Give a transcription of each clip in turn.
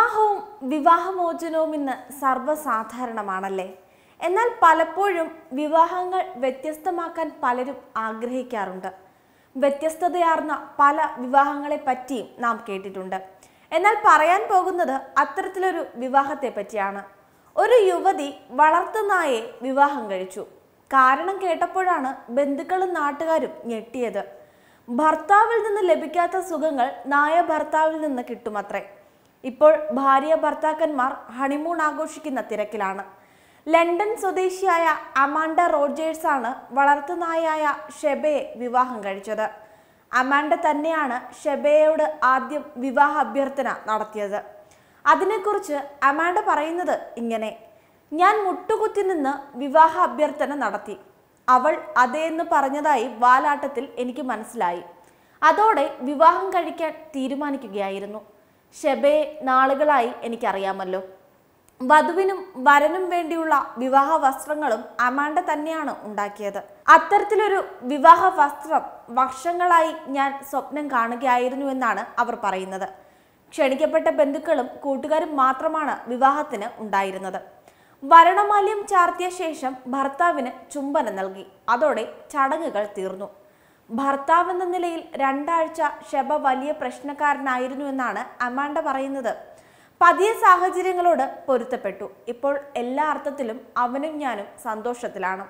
വിവാഹവും വിവാഹമോചനവും ഇന്ന് സർവ്വസാധാരണമാണല്ലേ എന്നാൽ പലപ്പോഴും വിവാഹങ്ങൾ വ്യത്യസ്തമാക്കാൻ പലരും ആഗ്രഹിക്കാറുണ്ട് വ്യത്യസ്തതയാർന്ന പല വിവാഹങ്ങളെ പറ്റിയും നാം കേട്ടിട്ടുണ്ട് എന്നാൽ പറയാൻ പോകുന്നത് അത്തരത്തിലൊരു വിവാഹത്തെ പറ്റിയാണ് ഒരു യുവതി വളർത്തുനായെ വിവാഹം കഴിച്ചു കാരണം കേട്ടപ്പോഴാണ് ബന്ധുക്കളും നാട്ടുകാരും ഞെട്ടിയത് ഭർത്താവിൽ നിന്ന് ലഭിക്കാത്ത സുഖങ്ങൾ നായ ഭർത്താവിൽ നിന്ന് കിട്ടുമത്രേ ഇപ്പോൾ ഭാര്യ ഭർത്താക്കന്മാർ ഹണിമൂൺ ആഘോഷിക്കുന്ന തിരക്കിലാണ് ലണ്ടൻ സ്വദേശിയായ അമാൻഡ റോജേഴ്സ് ആണ് വളർത്തുനായായ ഷെബയെ വിവാഹം കഴിച്ചത് അമാൻഡ തന്നെയാണ് ഷെബയോട് ആദ്യം വിവാഹ അഭ്യർത്ഥന നടത്തിയത് അതിനെക്കുറിച്ച് അമാൻഡ പറയുന്നത് ഇങ്ങനെ ഞാൻ മുട്ടുകുത്തി നിന്ന് വിവാഹ അഭ്യർത്ഥന നടത്തി അവൾ അതേ എന്ന് പറഞ്ഞതായി വാലാട്ടത്തിൽ എനിക്ക് മനസ്സിലായി അതോടെ വിവാഹം കഴിക്കാൻ തീരുമാനിക്കുകയായിരുന്നു ഷെബയെ നാളുകളായി എനിക്കറിയാമല്ലോ വധുവിനും വരനും വേണ്ടിയുള്ള വിവാഹ വസ്ത്രങ്ങളും അമാൻഡ തന്നെയാണ് ഉണ്ടാക്കിയത് അത്തരത്തിലൊരു വിവാഹ വസ്ത്രം വർഷങ്ങളായി ഞാൻ സ്വപ്നം കാണുകയായിരുന്നു എന്നാണ് അവർ പറയുന്നത് ക്ഷണിക്കപ്പെട്ട ബന്ധുക്കളും കൂട്ടുകാരും മാത്രമാണ് വിവാഹത്തിന് ഉണ്ടായിരുന്നത് വരണമാല്യം ചാർത്തിയ ശേഷം ഭർത്താവിന് ചുംബനം നൽകി അതോടെ ചടങ്ങുകൾ തീർന്നു ഭർത്താവ് എന്ന നിലയിൽ രണ്ടാഴ്ച ഷെബ വലിയ പ്രശ്നക്കാരനായിരുന്നു എന്നാണ് അമാൻഡ പറയുന്നത് പതിയ സാഹചര്യങ്ങളോട് പൊരുത്തപ്പെട്ടു ഇപ്പോൾ എല്ലാ അർത്ഥത്തിലും അവനും ഞാനും സന്തോഷത്തിലാണ്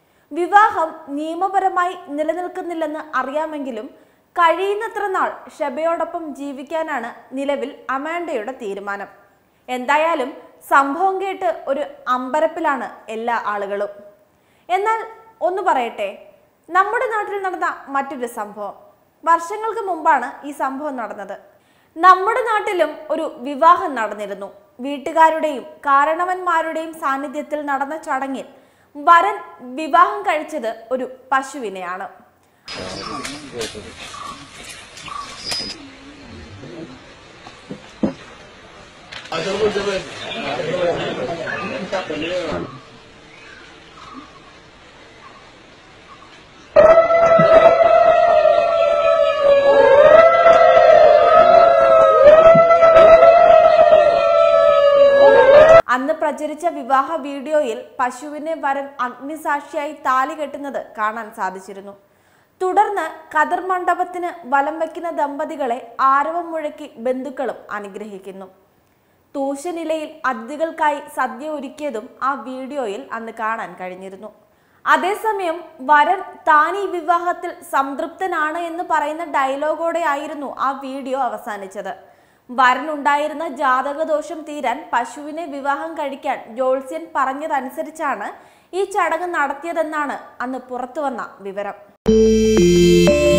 വിവാഹം നിയമപരമായി നിലനിൽക്കുന്നില്ലെന്ന് അറിയാമെങ്കിലും കഴിയുന്നത്ര നാൾ ഷെബയോടൊപ്പം ജീവിക്കാനാണ് നിലവിൽ അമാൻഡയുടെ തീരുമാനം എന്തായാലും സംഭവം കേട്ട് ഒരു അമ്പരപ്പിലാണ് എല്ലാ ആളുകളും എന്നാൽ ഒന്ന് പറയട്ടെ നമ്മുടെ നാട്ടിൽ നടന്ന മറ്റൊരു സംഭവം വർഷങ്ങൾക്ക് മുമ്പാണ് ഈ സംഭവം നടന്നത് നമ്മുടെ നാട്ടിലും ഒരു വിവാഹം നടന്നിരുന്നു വീട്ടുകാരുടെയും കാരണവന്മാരുടെയും സാന്നിധ്യത്തിൽ നടന്ന ചടങ്ങിൽ വരൻ വിവാഹം കഴിച്ചത് ഒരു പശുവിനെയാണ് അന്ന് പ്രചരിച്ച വിവാഹ വീഡിയോയിൽ പശുവിനെ വരൻ അഗ്നിസാക്ഷിയായി താലി കെട്ടുന്നത് കാണാൻ സാധിച്ചിരുന്നു തുടർന്ന് കതിർ മണ്ഡപത്തിന് വലം വയ്ക്കുന്ന ദമ്പതികളെ ആരവം മുഴക്കി ബന്ധുക്കളും അനുഗ്രഹിക്കുന്നു തൂശനിലയിൽ അതിഥികൾക്കായി സദ്യ ഒരുക്കിയതും ആ വീഡിയോയിൽ അന്ന് കാണാൻ കഴിഞ്ഞിരുന്നു അതേസമയം വരൻ താൻ ഈ വിവാഹത്തിൽ സംതൃപ്തനാണ് എന്ന് പറയുന്ന ഡയലോഗോടെ ആയിരുന്നു ആ വീഡിയോ അവസാനിച്ചത് വരനുണ്ടായിരുന്ന ജാതകദോഷം തീരാൻ പശുവിനെ വിവാഹം കഴിക്കാൻ ജോത്സ്യൻ പറഞ്ഞതനുസരിച്ചാണ് ഈ ചടങ്ങ് നടത്തിയതെന്നാണ് അന്ന് പുറത്തുവന്ന വിവരം